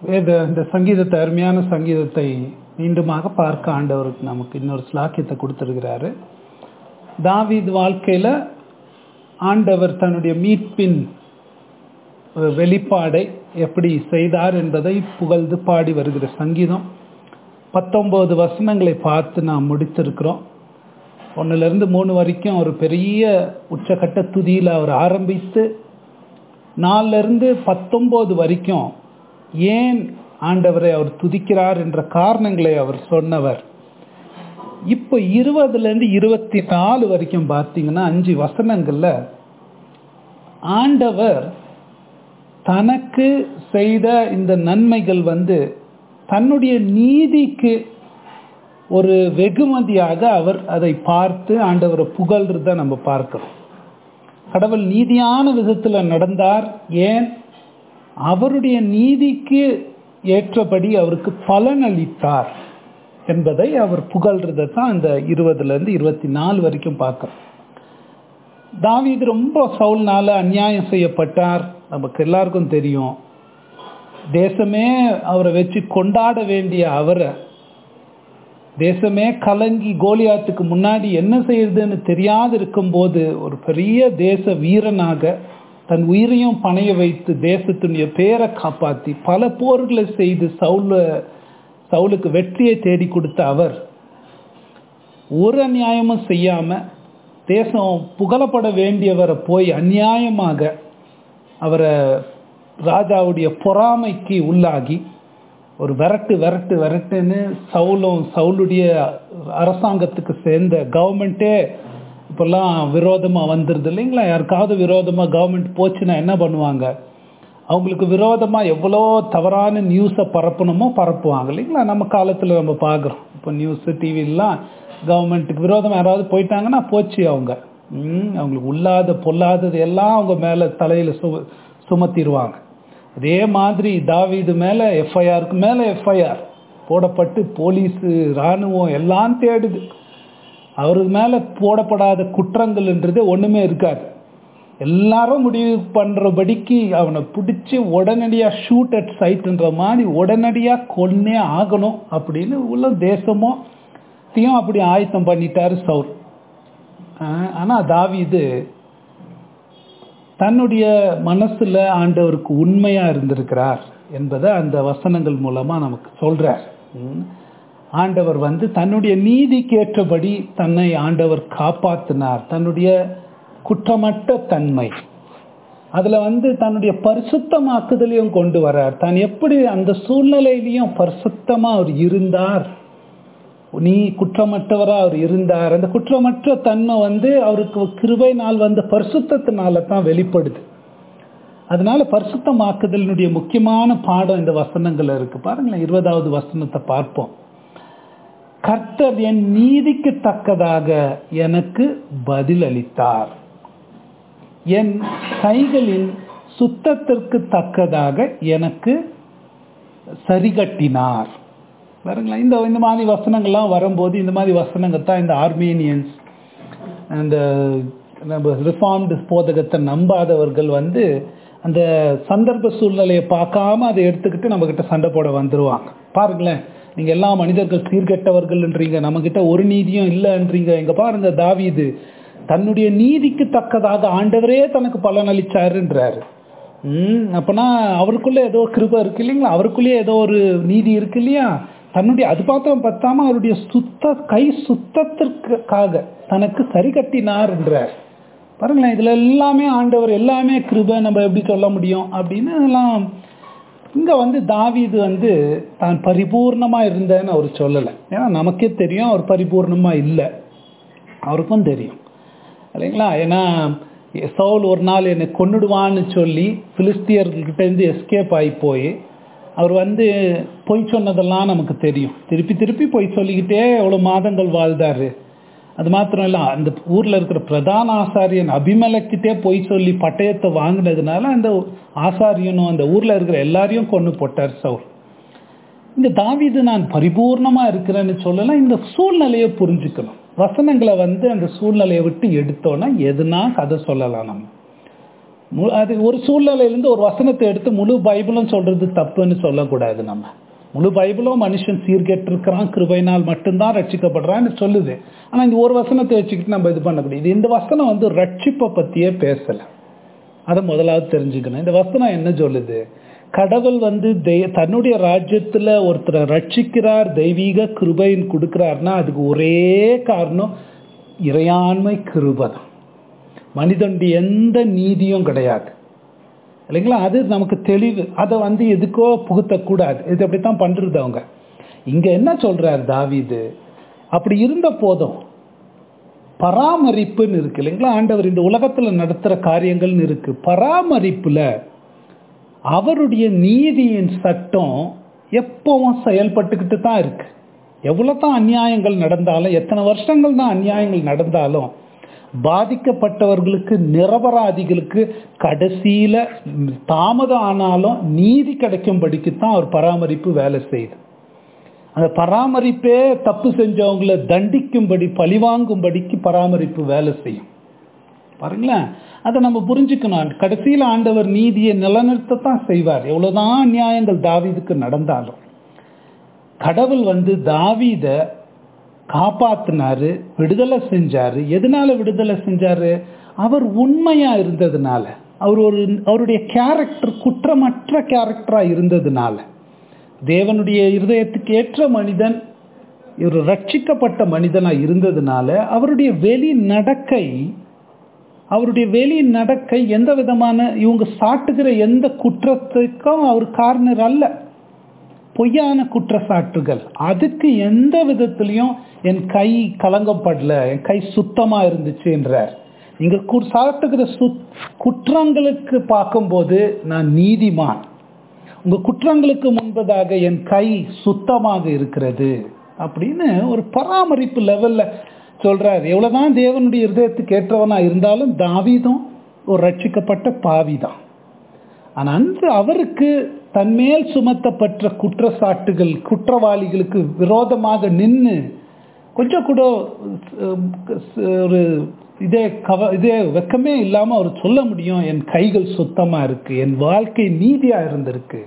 இது இந்த சங்கீதத்தை அருமையான சங்கீதத்தை மீண்டுமாக பார்க்க ஆண்டவருக்கு நமக்கு இன்னொரு ஸ்லாக்கியத்தை கொடுத்துருக்கிறாரு தாவீது வாழ்க்கையில ஆண்டவர் தன்னுடைய மீட்பின் வெளிப்பாடை எப்படி செய்தார் என்பதை புகழ்ந்து பாடி வருகிற சங்கீதம் பத்தொன்பது வசனங்களை பார்த்து நாம் முடித்திருக்கிறோம் ஒன்னுலேருந்து மூணு வரைக்கும் ஒரு பெரிய உச்சகட்ட துதியில் அவர் ஆரம்பித்து நாலுலேருந்து பத்தொம்போது வரைக்கும் ஏன் ஆண்டவரை அவர் துதிக்கிறார் என்ற காரணங்களை அவர் சொன்னவர் இப்போ இருபதுலேருந்து இருபத்தி நாலு வரைக்கும் பார்த்தீங்கன்னா அஞ்சு வசனங்களில் ஆண்டவர் தனக்கு செய்த இந்த நன்மைகள் வந்து தன்னுடைய நீதிக்கு ஒரு வெகுமதியாக அவர் அதை பார்த்து ஆண்டவரை புகழ்றத நம்ம பார்க்கிறோம் கடவுள் நீதியான விதத்தில் நடந்தார் ஏன் அவருடைய நீதிக்கு ஏற்றபடி அவருக்கு பலன் அளித்தார் என்பதை அவர் புகழ்றதை தான் இந்த இருபதுலேருந்து இருபத்தி நாலு வரைக்கும் பார்க்குறோம் தாவீது ரொம்ப சவுல்னால அநியாயம் செய்யப்பட்டார் நமக்கு எல்லாருக்கும் தெரியும் தேசமே அவரை வச்சு கொண்டாட வேண்டிய அவரை தேசமே கலங்கி கோலியாத்துக்கு முன்னாடி என்ன செய்யறதுன்னு தெரியாது இருக்கும்போது ஒரு பெரிய தேச வீரனாக தன் உயிரையும் பணைய வைத்து தேசத்தினுடைய பேரை காப்பாற்றி பல போர்களை செய்து சவுல சவுலுக்கு வெற்றியை தேடி கொடுத்த அவர் ஒரு அநியாயமும் செய்யாம தேசம் புகழப்பட வேண்டியவரை போய் அநியாயமாக அவரை ராஜாவுடைய பொறாமைக்கு உள்ளாகி ஒரு விரட்டு விரட்டு விரட்டுன்னு சவுலும் சவுளுடைய அரசாங்கத்துக்கு சேர்ந்த கவர்மெண்ட்டே இப்போல்லாம் விரோதமாக வந்துடுது இல்லைங்களா யாருக்காவது விரோதமாக கவர்மெண்ட் போச்சுன்னா என்ன பண்ணுவாங்க அவங்களுக்கு விரோதமாக எவ்வளோ தவறான நியூஸை பரப்பணுமோ பரப்புவாங்க இல்லைங்களா நம்ம காலத்தில் நம்ம பார்க்குறோம் இப்போ நியூஸு டிவிலாம் கவர்மெண்ட்டுக்கு விரோதம் யாராவது போயிட்டாங்கன்னா போச்சு அவங்க அவங்களுக்கு உள்ளாத பொல்லாதது எல்லாம் அவங்க மேலே தலையில் சு சுமத்திடுவாங்க அதே மாதிரி தாவீது மேலே எஃப்ஐஆருக்கு மேலே எஃப்ஐஆர் போடப்பட்டு போலீஸு இராணுவம் எல்லாம் தேடுது அவருக்கு மேலே போடப்படாத குற்றங்கள்ன்றது ஒன்றுமே இருக்காது எல்லாரும் முடிவு பண்ணுறபடிக்கு அவனை பிடிச்சி உடனடியாக ஷூட் அட் சைட்டுன்ற மாதிரி உடனடியாக கொன்னே ஆகணும் அப்படின்னு உள்ள தேசமோ தீயும் அப்படி ஆயத்தம் பண்ணிட்டாரு சவுர் ஆனால் தாவீது தன்னுடைய மனசுல ஆண்டவருக்கு உண்மையா இருந்திருக்கிறார் என்பதை அந்த வசனங்கள் மூலமா நமக்கு சொல்றார் ஆண்டவர் வந்து தன்னுடைய நீதிக்கேற்றபடி தன்னை ஆண்டவர் காப்பாத்தினார் தன்னுடைய குற்றமற்ற தன்மை அதுல வந்து தன்னுடைய பரிசுத்தமாக்குதலையும் கொண்டு வர்றார் தான் எப்படி அந்த சூழ்நிலையிலையும் பரிசுத்தமா அவர் இருந்தார் நீ குற்றமற்றவரா அவர் இருந்தார் அந்த குற்றமற்ற தன்மை வந்து அவருக்கு கிருபை நாள் வந்த பரிசுத்தினால தான் வெளிப்படுது அதனால பரிசுத்தமாக்குதலினுடைய முக்கியமான பாடம் இந்த வசனங்கள் இருக்கு பாருங்களேன் இருபதாவது வசனத்தை பார்ப்போம் கர்த்தர் என் நீதிக்கு தக்கதாக எனக்கு பதில் அளித்தார் என் கைகளின் சுத்தத்திற்கு தக்கதாக எனக்கு சரிகட்டினார் பாருங்களேன் இந்த இந்த மாதிரி வசனங்கள்லாம் வரும்போது இந்த மாதிரி வசனங்கள் தான் இந்த ஆர்மீனியன்ஸ் அந்த நம்ம ரிஃபார்ம்டு போதகத்தை நம்பாதவர்கள் வந்து அந்த சந்தர்ப்ப சூழ்நிலையை பார்க்காம அதை எடுத்துக்கிட்டு நம்மக்கிட்ட சண்டை போட வந்துடுவாங்க பாருங்களேன் நீங்கள் எல்லா மனிதர்கள் சீர்கெட்டவர்கள்ன்றீங்க நம்மக்கிட்ட ஒரு நீதியும் இல்லைன்றீங்க இங்கே பாருங்க தாவீது தன்னுடைய நீதிக்கு தக்கதாக ஆண்டவரே தனக்கு பலன் அளிச்சாருன்றாரு ம் அப்போனா அவருக்குள்ளே ஏதோ கிருபை இருக்கு இல்லைங்களா அவருக்குள்ளேயே ஏதோ ஒரு நீதி இருக்கு இல்லையா தன்னுடைய அது பார்த்தவன் பத்தாம அவருடைய சுத்த கை சுத்தத்திற்காக தனக்கு சரி கட்டினார் என்றார் பாருங்களேன் இதுல எல்லாமே ஆண்டவர் எல்லாமே கிருபை நம்ம எப்படி சொல்ல முடியும் அப்படின்னு எல்லாம் இங்க வந்து தாவீது வந்து தான் பரிபூர்ணமா இருந்தேன்னு அவர் சொல்லலை ஏன்னா நமக்கே தெரியும் அவர் பரிபூர்ணமா இல்லை அவருக்கும் தெரியும் இல்லைங்களா ஏன்னா சவுல் ஒரு நாள் என்னை கொண்டுடுவான்னு சொல்லி பிலிஸ்தியர்கிட்ட இருந்து எஸ்கேப் ஆகி போய் அவர் வந்து பொய் சொன்னதெல்லாம் நமக்கு தெரியும் திருப்பி திருப்பி பொய் சொல்லிக்கிட்டே எவ்வளோ மாதங்கள் வாழ்ந்தாரு அது மாத்திரம் இல்லை அந்த ஊரில் இருக்கிற பிரதான ஆசாரியன் அபிமலக்கிட்டே பொய் சொல்லி பட்டயத்தை வாங்கினதுனால அந்த ஆசாரியனும் அந்த ஊரில் இருக்கிற எல்லாரையும் கொண்டு போட்டார் சவுல் இந்த தாவீது நான் பரிபூர்ணமா இருக்கிறேன்னு சொல்லலாம் இந்த சூழ்நிலையை புரிஞ்சுக்கணும் வசனங்களை வந்து அந்த சூழ்நிலையை விட்டு எடுத்தோன்னா எதுனா கதை சொல்லலாம் நம்ம மு- அது ஒரு சூழ்நிலையிலேருந்து ஒரு வசனத்தை எடுத்து முழு பைபிளும் சொல்றது தப்புன்னு சொல்லக்கூடாது நம்ம முழு பைபிளும் மனுஷன் சீர்கெட்டு இருக்கிறான் கிருபையினால் மட்டும்தான் ரட்சிக்கப்படுறான்னு சொல்லுது ஆனா இந்த ஒரு வசனத்தை வச்சுக்கிட்டு நம்ம இது பண்ணக்கூடாது இந்த வசனம் வந்து ரட்சிப்பை பத்தியே பேசல அதை முதலாவது தெரிஞ்சுக்கணும் இந்த வசனம் என்ன சொல்லுது கடவுள் வந்து தெய்- தன்னுடைய ராஜ்யத்துல ஒருத்தரை ரட்சிக்கிறார் தெய்வீக கிருபைன்னு கொடுக்கிறார்னா அதுக்கு ஒரே காரணம் இறையாண்மை கிருபை தான் மனிதனுடைய எந்த நீதியும் கிடையாது இல்லைங்களா அது நமக்கு தெளிவு அதை வந்து எதுக்கோ புகுத்தக்கூடாது இது அப்படித்தான் பண்றது அவங்க இங்க என்ன சொல்றார் தாவீது அப்படி இருந்த போதும் பராமரிப்புன்னு இருக்கு இல்லைங்களா ஆண்டவர் இந்த உலகத்துல நடத்துற காரியங்கள்னு இருக்கு பராமரிப்புல அவருடைய நீதியின் சட்டம் எப்பவும் செயல்பட்டுக்கிட்டு தான் இருக்கு எவ்வளவு தான் அநியாயங்கள் நடந்தாலும் எத்தனை வருஷங்கள் தான் அநியாயங்கள் நடந்தாலும் பாதிக்கப்பட்டவர்களுக்கு நிரபராதிகளுக்கு கடைசியில தாமதம் ஆனாலும் நீதி கிடைக்கும்படிக்கு தான் அவர் பராமரிப்பு வேலை செய்யுது அந்த பராமரிப்பே தப்பு செஞ்சவங்களை தண்டிக்கும்படி பழிவாங்கும்படிக்கு பராமரிப்பு வேலை செய்யும் பாருங்களேன் அதை நம்ம புரிஞ்சுக்கணும் கடைசியில் ஆண்டவர் நீதியை நிலநிறுத்தத்தான் செய்வார் எவ்வளவுதான் நியாயங்கள் தாவீதுக்கு நடந்தாலும் கடவுள் வந்து தாவீத காப்பாத்தினாரு விடுதலை செஞ்சாரு எதனால விடுதலை செஞ்சாரு அவர் உண்மையா இருந்ததுனால அவர் ஒரு அவருடைய கேரக்டர் குற்றமற்ற கேரக்டரா இருந்ததுனால தேவனுடைய இருதயத்துக்கு ஏற்ற மனிதன் இவர் ரட்சிக்கப்பட்ட மனிதனா இருந்ததுனால அவருடைய வெளி நடக்கை அவருடைய வெளி நடக்கை எந்த விதமான இவங்க சாட்டுகிற எந்த குற்றத்துக்கும் அவர் காரணர் அல்ல பொய்யான குற்றச்சாட்டுகள் அதுக்கு எந்த விதத்திலையும் என் கை கலங்கப்படல என் கை சுத்தமா இருந்துச்சு என்றார் நீங்க கு- சாட்டுகிற சுத் குற்றங்களுக்கு பார்க்கும்போது நான் நீதிமான் உங்க குற்றங்களுக்கு முன்பதாக என் கை சுத்தமாக இருக்கிறது அப்படின்னு ஒரு பராமரிப்பு லெவல்ல சொல்றார் எவ்வளவுதான் தேவனுடைய இருதயத்துக்கு ஏற்றவனா இருந்தாலும் தாவீதும் ஒரு ரட்சிக்கப்பட்ட பாவிதான் ஆனா அந்த அவருக்கு தன்மேல் சுமத்தப்பட்ட குற்றச்சாட்டுகள் குற்றவாளிகளுக்கு விரோதமாக நின்று கொஞ்சம் கூட அஹ், ஒரு இதே கவ இதே வெக்கமே இல்லாம அவர் சொல்ல முடியும் என் கைகள் சுத்தமா இருக்கு என் வாழ்க்கை நீதியா இருந்திருக்கு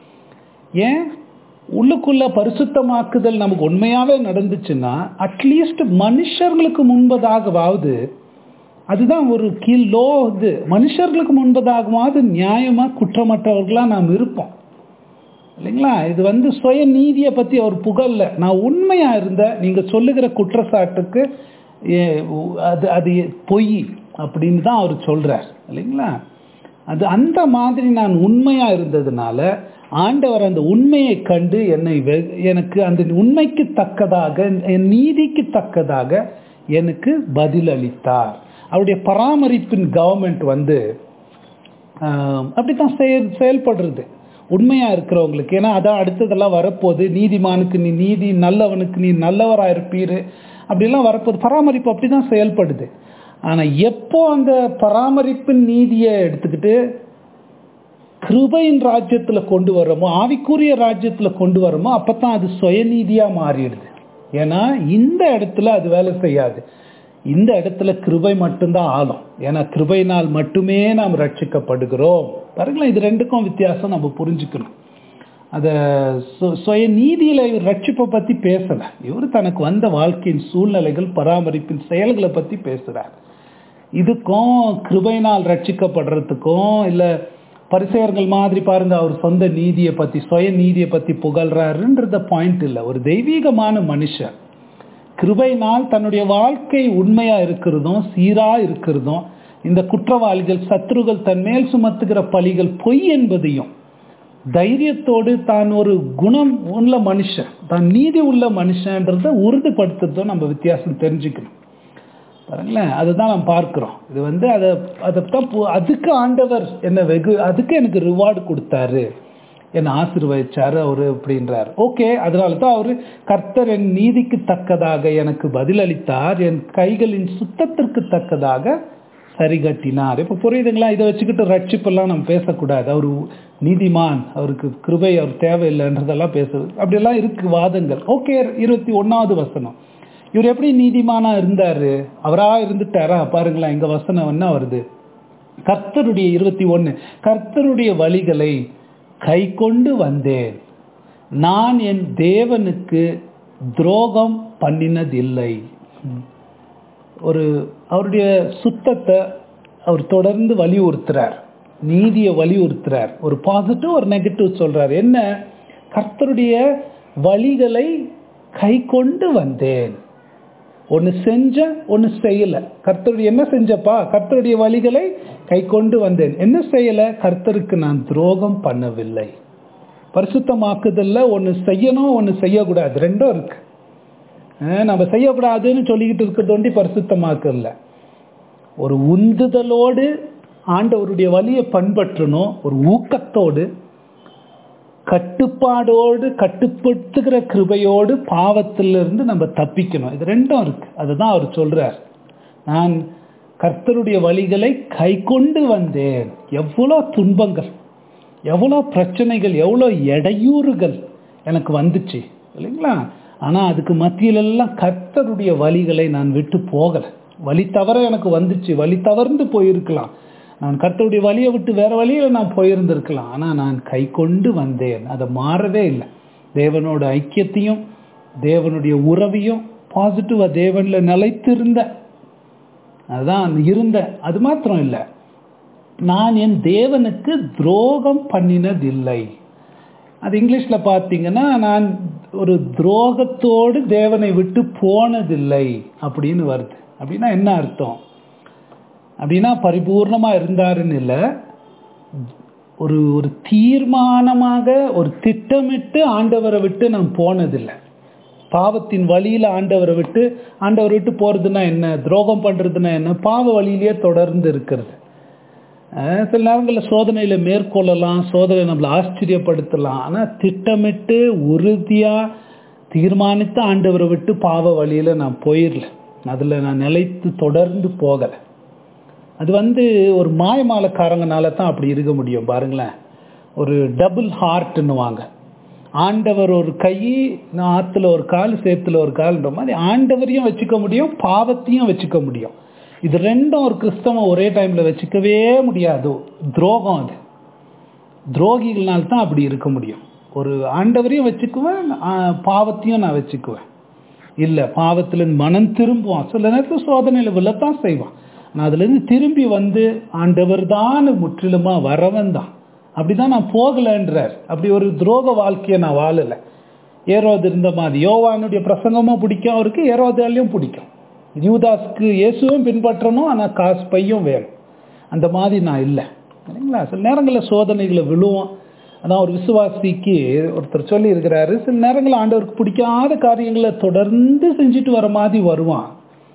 ஏன் உள்ளுக்குள்ள பரிசுத்தமாக்குதல் நமக்கு உண்மையாவே நடந்துச்சுன்னா அட்லீஸ்ட் மனுஷர்களுக்கு முன்பதாகவாவது அதுதான் ஒரு கீழ் லோ இது மனுஷர்களுக்கு முன்பதாகவாவது நியாயமா குற்றமற்றவர்களா நாம் இருப்போம் இல்லைங்களா இது வந்து சுய நீதியை பத்தி அவர் புகழல நான் உண்மையா இருந்த நீங்க சொல்லுகிற குற்றச்சாட்டுக்கு ஏ, அது அது பொய் அப்படின்னு தான் அவர் சொல்றார் இல்லைங்களா அது அந்த மாதிரி நான் உண்மையா இருந்ததுனால ஆண்டவர் அந்த உண்மையை கண்டு என்னை வெ- எனக்கு அந்த உண்மைக்கு தக்கதாக என் நீதிக்கு தக்கதாக எனக்கு பதில் அளித்தார் அவருடைய பராமரிப்பின் கவர்மெண்ட் வந்து ஆஹ், அப்படித்தான் செயல் செயல்படுறது உண்மையா இருக்கிறவங்களுக்கு ஏன்னா அதான் அடுத்ததெல்லாம் வரப்போகுது நீதிமானுக்கு நீ நீதி நல்லவனுக்கு நீ நல்லவரா இருப்பீரு அப்படிலாம் வரப்போகுது பராமரிப்பு அப்படிதான் செயல்படுது ஆனா எப்போ அந்த பராமரிப்பின் நீதியை எடுத்துக்கிட்டு கிருபையின் ராஜ்யத்துல கொண்டு வரோமோ ஆவிக்குரிய ராஜ்யத்துல கொண்டு வரோமோ அப்பதான் அது சுயநீதியா மாறிடுது ஏன்னா இந்த இடத்துல அது வேலை செய்யாது இந்த இடத்துல கிருபை மட்டும்தான் ஆளும் ஏன்னா கிருபையினால் மட்டுமே நாம் ரட்சிக்கப்படுகிறோம் பாருங்களேன் இது ரெண்டுக்கும் வித்தியாசம் நம்ம புரிஞ்சுக்கணும் அத சு- சுய நீதியில இவர் ரட்சிப்பை பத்தி பேசல இவர் தனக்கு வந்த வாழ்க்கையின் சூழ்நிலைகள் பராமரிப்பின் செயல்களை பத்தி பேசுறார் இதுக்கும் கிருபையினால் ரட்சிக்கப்படுறதுக்கும் இல்ல பரிசெயர்கள் மாதிரி பாருங்க அவர் சொந்த நீதியை பத்தி சுய நீதியை பத்தி புகழ்றாருன்றத பாயிண்ட் இல்ல ஒரு தெய்வீகமான மனுஷன் கிருபையினால் தன்னுடைய வாழ்க்கை உண்மையா இருக்கிறதும் சீரா இருக்கிறதும் இந்த குற்றவாளிகள் சத்துருகள் தன் மேல் சுமத்துகிற பழிகள் பொய் என்பதையும் தைரியத்தோடு தான் ஒரு குணம் உள்ள மனுஷன் தான் நீதி உள்ள மனுஷன்றத உறுதிப்படுத்துறதும் நம்ம வித்தியாசம் தெரிஞ்சுக்கணும் பாருங்களேன் அதுதான் நாம் பார்க்கிறோம் இது வந்து அதை அதைத்தான் பு- அதுக்கு ஆண்டவர் என்ன வெகு அதுக்கு எனக்கு ரிவார்டு கொடுத்தாரு என்னை ஆசீர்வதிச்சாரு அவரு அப்படின்றார் ஓகே அதனால தான் அவரு கர்த்தர் என் நீதிக்கு தக்கதாக எனக்கு பதிலளித்தார் என் கைகளின் சுத்தத்திற்கு தக்கதாக சரிகட்டினார் இப்ப புரியுதுங்களா இதை வச்சுக்கிட்டு ரட்சிப்பெல்லாம் நம்ம பேசக்கூடாது அவரு நீதிமான் அவருக்கு கிருபை அவர் தேவையில்லைன்றதெல்லாம் பேசுறது அப்படியெல்லாம் இருக்கு வாதங்கள் ஓகே இருபத்தி ஒன்னாவது வசனம் இவர் எப்படி நீதிமானா இருந்தாரு அவரா இருந்துட்டாரா பாருங்களேன் எங்க வசனம் என்ன வருது கர்த்தருடைய இருபத்தி ஒன்று கர்த்தருடைய வழிகளை கை கொண்டு வந்தேன் நான் என் தேவனுக்கு துரோகம் பண்ணினதில்லை ஒரு அவருடைய சுத்தத்தை அவர் தொடர்ந்து வலியுறுத்துறார் நீதியை வலியுறுத்துறார் ஒரு பாசிட்டிவ் ஒரு நெகட்டிவ் சொல்றார் என்ன கர்த்தருடைய வழிகளை கை கொண்டு வந்தேன் ஒன்று செஞ்ச ஒன்று செய்யல கர்த்தருடைய என்ன செஞ்சப்பா கர்த்தருடைய வழிகளை கை கொண்டு வந்தேன் என்ன செய்யல கர்த்தருக்கு நான் துரோகம் பண்ணவில்லை பரிசுத்தமாக்குதல்ல ஒன்று செய்யணும் ஒன்று செய்யக்கூடாது ரெண்டும் இருக்கு அஹ் நம்ம செய்யக்கூடாதுன்னு சொல்லிக்கிட்டு இருக்கிறது ஒண்டி பரிசுத்தமாக்கல ஒரு உந்துதலோடு ஆண்டவருடைய வழியை பண்பற்றணும் ஒரு ஊக்கத்தோடு கட்டுப்பாடோடு கட்டுப்படுத்துகிற கிருபையோடு பாவத்திலிருந்து நம்ம தப்பிக்கணும் இது ரெண்டும் இருக்கு அதுதான் அவர் சொல்றார் நான் கர்த்தருடைய வழிகளை கை கொண்டு வந்தேன் எவ்வளோ துன்பங்கள் எவ்வளோ பிரச்சனைகள் எவ்வளோ இடையூறுகள் எனக்கு வந்துச்சு இல்லைங்களா ஆனால் அதுக்கு மத்தியிலெல்லாம் கர்த்தருடைய வழிகளை நான் விட்டு போகலை வழி தவற எனக்கு வந்துச்சு வழி தவறுந்து போயிருக்கலாம் நான் கர்த்தருடைய வழியை விட்டு வேற வழியில நான் போயிருந்திருக்கலாம் ஆனால் நான் கை கொண்டு வந்தேன் அதை மாறவே இல்லை தேவனோட ஐக்கியத்தையும் தேவனுடைய உறவையும் பாசிட்டிவா தேவன்ல நிலைத்திருந்த அதுதான் இருந்த அது மாத்திரம் இல்லை நான் என் தேவனுக்கு துரோகம் பண்ணினதில்லை அது இங்கிலீஷ்ல பார்த்தீங்கன்னா நான் ஒரு துரோகத்தோடு தேவனை விட்டு போனதில்லை அப்படின்னு வருது அப்படின்னா என்ன அர்த்தம் அப்படின்னா பரிபூர்ணமா இருந்தாருன்னு இல்லை ஒரு ஒரு தீர்மானமாக ஒரு திட்டமிட்டு ஆண்டவரை விட்டு நான் போனதில்லை பாவத்தின் வழியில ஆண்டவரை விட்டு ஆண்டவரை விட்டு போறதுன்னா என்ன துரோகம் பண்றதுன்னா என்ன பாவ வழியிலேயே தொடர்ந்து இருக்கிறது அஹ் சில நேரங்களில் சோதனையில மேற்கொள்ளலாம் சோதனை நம்மளை ஆச்சரியப்படுத்தலாம் ஆனா திட்டமிட்டு உறுதியா தீர்மானித்து ஆண்டவரை விட்டு பாவ வழியில நான் போயிடல அதுல நான் நிலைத்து தொடர்ந்து போகலை அது வந்து ஒரு மாயமாலக்காரங்கனால தான் அப்படி இருக்க முடியும் பாருங்களேன் ஒரு டபுள் ஹார்ட்னுவாங்க ஆண்டவர் ஒரு கை நான் ஆத்துல ஒரு கால் சேத்துல ஒரு கால்ன்ற மாதிரி ஆண்டவரையும் வச்சுக்க முடியும் பாவத்தையும் வச்சுக்க முடியும் இது ரெண்டும் ஒரு கிறிஸ்தவம் ஒரே டைம்ல வச்சுக்கவே முடியாது துரோகம் அது துரோகிகள்னால தான் அப்படி இருக்க முடியும் ஒரு ஆண்டவரையும் வச்சுக்குவேன் ஆ, பாவத்தையும் நான் வச்சுக்குவேன் இல்ல பாவத்துல மனம் திரும்புவான் சில நேரத்தில் சோதனையில விழத்தான் செய்வான் நான் அதுல இருந்து திரும்பி வந்து ஆண்டவர் தான் முற்றிலுமா வரவன் தான் அப்படிதான் நான் போகலன்றார் அப்படி ஒரு துரோக வாழ்க்கையை நான் வாழல ஏரோது இருந்த மாதிரி யோவானுடைய பிரசங்கமும் பிடிக்கும் அவருக்கு ஏரோதாலையும் பிடிக்கும் யூதாஸ்க்கு இயேசுவும் பின்பற்றணும் ஆனா காசு பையும் வேணும் அந்த மாதிரி நான் இல்லை சரிங்களா சில நேரங்களில் சோதனைகளை விழுவோம் அதான் ஒரு விசுவாசிக்கு ஒருத்தர் சொல்லி இருக்கிறாரு சில நேரங்களில் ஆண்டவருக்கு பிடிக்காத காரியங்களை தொடர்ந்து செஞ்சுட்டு வர மாதிரி வருவான்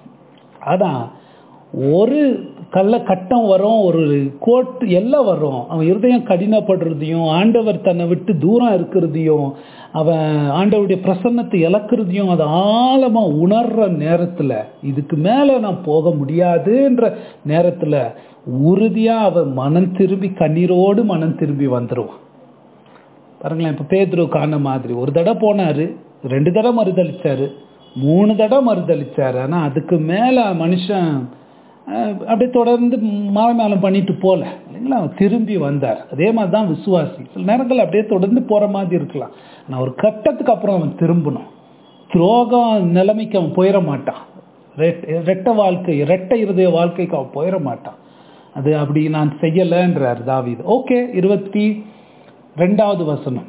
அதான் ஒரு கள்ள கட்டம் வரும் ஒரு கோட்டு எல்லாம் வரும் அவன் இருதயம் கடினப்படுறதையும் ஆண்டவர் தன்னை விட்டு தூரம் இருக்கிறதையும் அவன் ஆண்டவருடைய பிரசன்னத்தை இழக்கிறதையும் அதை ஆழமா உணர்ற நேரத்துல இதுக்கு மேல நான் போக முடியாதுன்ற நேரத்துல உறுதியா அவன் மனம் திரும்பி கண்ணீரோடு மனம் திரும்பி வந்துருவான் பாருங்களேன் இப்ப பேதுரு காண மாதிரி ஒரு தடவை போனாரு ரெண்டு தடவை மறுதளிச்சாரு மூணு தடவை மறுதளிச்சாரு ஆனா அதுக்கு மேல மனுஷன் அஹ், அப்படியே தொடர்ந்து மாயமாலம் பண்ணிட்டு போல இல்லைங்களா அவன் திரும்பி வந்தார் அதே மாதிரி தான் விசுவாசி சில நேரங்கள் அப்படியே தொடர்ந்து போற மாதிரி இருக்கலாம் ஆனா ஒரு கட்டத்துக்கு அப்புறம் அவன் திரும்பணும் துரோகம் நிலைமைக்கு அவன் போயிட மாட்டான் ரெட்- ரெட்ட வாழ்க்கை இரட்டை இருதய வாழ்க்கைக்கு அவன் போயிட மாட்டான் அது அப்படி நான் செய்யலைன்றார் தாவீது ஓகே இருபத்தி ரெண்டாவது வசனம்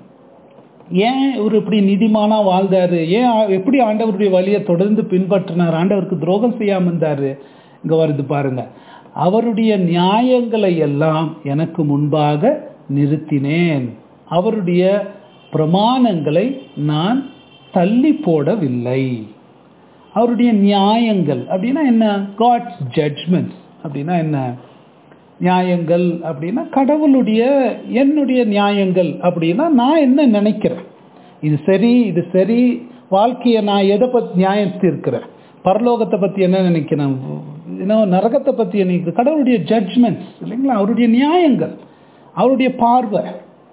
ஏன் இவர் இப்படி நிதிமானா வாழ்ந்தாரு ஏன் ஆ- எப்படி ஆண்டவருடைய வழியை தொடர்ந்து பின்பற்றினார் ஆண்டவருக்கு துரோகம் செய்யாம இருந்தாரு இங்க வருது பாருங்க அவருடைய நியாயங்களை எல்லாம் எனக்கு முன்பாக நிறுத்தினேன் அவருடைய பிரமாணங்களை நான் தள்ளி போடவில்லை அவருடைய நியாயங்கள் அப்படின்னா என்ன காட்ஸ் ஜட்ஜ்மெண்ட்ஸ் அப்படின்னா என்ன நியாயங்கள் அப்படின்னா கடவுளுடைய என்னுடைய நியாயங்கள் அப்படின்னா நான் என்ன நினைக்கிறேன் இது சரி இது சரி வாழ்க்கையை நான் எதை பத்தி நியாயம் தீர்க்கிறேன் பரலோகத்தை பத்தி என்ன நினைக்கிறேன் இன்னும் நரகத்தை பத்தி என்ன கடவுளுடைய ஜட்ஜ்மெண்ட்ஸ் இல்லைங்களா அவருடைய நியாயங்கள் அவருடைய பார்வை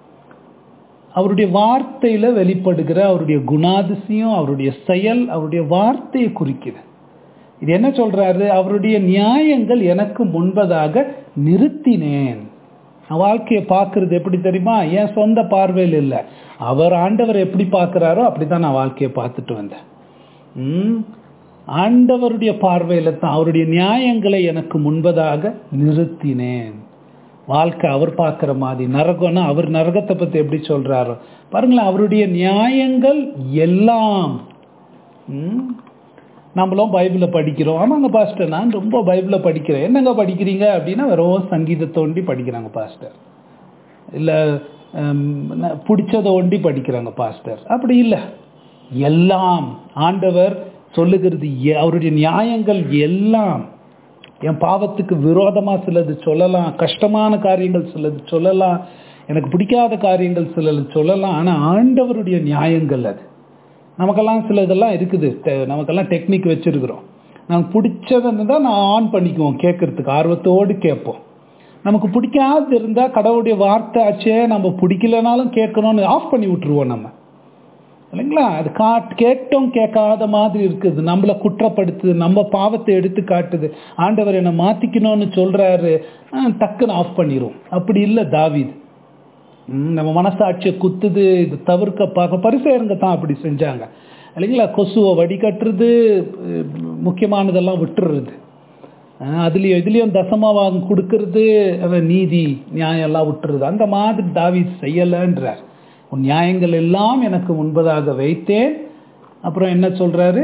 அவருடைய வார்த்தையில வெளிப்படுகிற அவருடைய குணாதிசயம் அவருடைய செயல் அவருடைய வார்த்தையை குறிக்குது இது என்ன சொல்றாரு அவருடைய நியாயங்கள் எனக்கு முன்பதாக நிறுத்தினேன் நான் வாழ்க்கையை பார்க்கறது எப்படி தெரியுமா என் சொந்த பார்வையில் இல்லை அவர் ஆண்டவர் எப்படி பார்க்குறாரோ அப்படிதான் நான் வாழ்க்கையை பார்த்துட்டு வந்தேன் ம் ஆண்டவருடைய பார்வையில தான் அவருடைய நியாயங்களை எனக்கு முன்பதாக நிறுத்தினேன் வாழ்க்கை அவர் பார்க்குற மாதிரி நரகம்னா அவர் நரகத்தை பற்றி எப்படி சொல்றாரோ பாருங்களேன் அவருடைய நியாயங்கள் எல்லாம் ம் நம்மளும் பைபிளை படிக்கிறோம் ஆமாங்க பாஸ்டர் நான் ரொம்ப பைபிளை படிக்கிறேன் என்னங்க படிக்கிறீங்க அப்படின்னா வெறும் சங்கீதத்தை ஒண்டி படிக்கிறாங்க பாஸ்டர் இல்லை பிடிச்சதை ஒண்டி படிக்கிறாங்க பாஸ்டர் அப்படி இல்லை எல்லாம் ஆண்டவர் சொல்லுகிறது எ- அவருடைய நியாயங்கள் எல்லாம் என் பாவத்துக்கு விரோதமா சிலது சொல்லலாம் கஷ்டமான காரியங்கள் சிலது சொல்லலாம் எனக்கு பிடிக்காத காரியங்கள் சிலது சொல்லலாம் ஆனா ஆண்டவருடைய நியாயங்கள் அது நமக்கெல்லாம் சில இதெல்லாம் இருக்குது தெ- நமக்கெல்லாம் டெக்னிக் வச்சிருக்கிறோம் நமக்கு பிடிச்சதுன்னு தான் நான் ஆன் பண்ணிக்குவோம் கேட்கறதுக்கு ஆர்வத்தோடு கேட்போம் நமக்கு பிடிக்காது இருந்தால் கடவுளுடைய வார்த்தை ஆச்சே நம்ம பிடிக்கலனாலும் கேட்கணும்னு ஆஃப் பண்ணி விட்டுருவோம் நம்ம இல்லைங்களா அது காட் கேட்டோம் கேட்காத மாதிரி இருக்குது நம்மளை குற்றப்படுத்துது நம்ம பாவத்தை எடுத்து காட்டுது ஆண்டவர் என்னை மாத்திக்கணும்னு சொல்றாரு ஆ, டக்குன்னு ஆஃப் பண்ணிரும் அப்படி இல்லை தாவீது ம், நம்ம மனசாட்சியை குத்துது இது தவிர்க்க பார்க்க பரிசெயருங்க தான் அப்படி செஞ்சாங்க இல்லைங்களா கொசுவை வடிகட்டுறது அஹ், முக்கியமானதெல்லாம் விட்டுறது அஹ், அதுலயும் இதுலயும் தசமா வாங்க கொடுக்கறது அவன் நீதி நியாயம் எல்லாம் விட்டுறது அந்த மாதிரி தாவீது செய்யலைன்றார் உன் நியாயங்கள் எல்லாம் எனக்கு முன்பதாக வைத்தேன் அப்புறம் என்ன சொல்றாரு